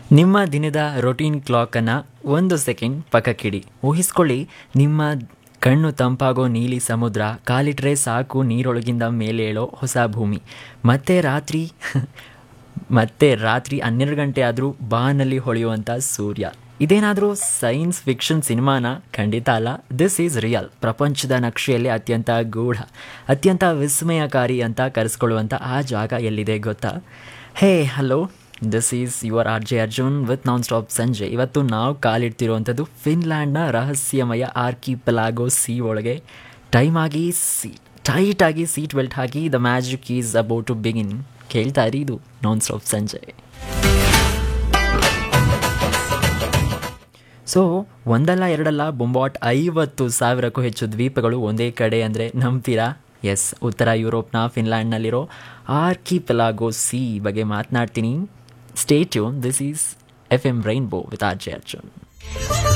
ನಿಮ್ಮ ದಿನದ ರೊಟೀನ್ ಕ್ಲಾಕನ್ನು ಒಂದು ಸೆಕೆಂಡ್ ಪಕ್ಕಕ್ಕಿಡಿ ಊಹಿಸ್ಕೊಳ್ಳಿ ನಿಮ್ಮ ಕಣ್ಣು ತಂಪಾಗೋ ನೀಲಿ ಸಮುದ್ರ ಕಾಲಿಟ್ರೆ ಸಾಕು ನೀರೊಳಗಿಂದ ಮೇಲೆ ಏಳೋ ಹೊಸ ಭೂಮಿ ಮತ್ತೆ ರಾತ್ರಿ ಮತ್ತೆ ರಾತ್ರಿ ಹನ್ನೆರಡು ಗಂಟೆ ಆದರೂ ಬಾನಲ್ಲಿ ಹೊಳೆಯುವಂಥ ಸೂರ್ಯ ಇದೇನಾದರೂ ಸೈನ್ಸ್ ಫಿಕ್ಷನ್ ಸಿನಿಮಾನ ಖಂಡಿತ ಅಲ್ಲ ದಿಸ್ ಈಸ್ ರಿಯಲ್ ಪ್ರಪಂಚದ ನಕ್ಷೆಯಲ್ಲಿ ಅತ್ಯಂತ ಗೂಢ ಅತ್ಯಂತ ವಿಸ್ಮಯಕಾರಿ ಅಂತ ಕರೆಸ್ಕೊಳ್ಳುವಂಥ ಆ ಜಾಗ ಎಲ್ಲಿದೆ ಗೊತ್ತಾ hey hello this is your R J Arjun with nonstop ಸಂಜೆ ಇವತ್ತು ನಾವು ಕಾಲಿಡ್ತಿರುವಂಥದ್ದು ಫಿನ್ಲ್ಯಾಂಡ್ನ ರಹಸ್ಯಮಯ ಆರ್ಕಿ ಪೆಲಾಗೋ ಸಿ ಒಳಗೆ ಟೈಮ್ ಆಗಿ ಸಿ ಟೈಟ್ ಆಗಿ ಸೀಟ್ ಬೆಲ್ಟ್ ಹಾಕಿ the magic is about to begin ಕೇಳ್ತಾ ಇರಿ ಇದು ನಾನ್ ಸ್ಟಾಪ್ ಸಂಜೆ ಸೊ ಒಂದಲ್ಲ ಎರಡಲ್ಲ ಬೊಂಬಾಟ್ ಐವತ್ತು ಸಾವಿರಕ್ಕೂ ಹೆಚ್ಚು ದ್ವೀಪಗಳು ಒಂದೇ ಕಡೆ ಅಂದರೆ ನಂಬ್ತೀರಾ ಎಸ್ ಉತ್ತರ ಯುರೋಪ್ನ ಫಿನ್ಲ್ಯಾಂಡ್ನಲ್ಲಿರೋ ಆರ್ಕಿ ಪೆಲಾಗೋ ಸಿ ಬಗ್ಗೆ ಮಾತನಾಡ್ತೀನಿ stay tune this is F M Rainbow with R J Arjun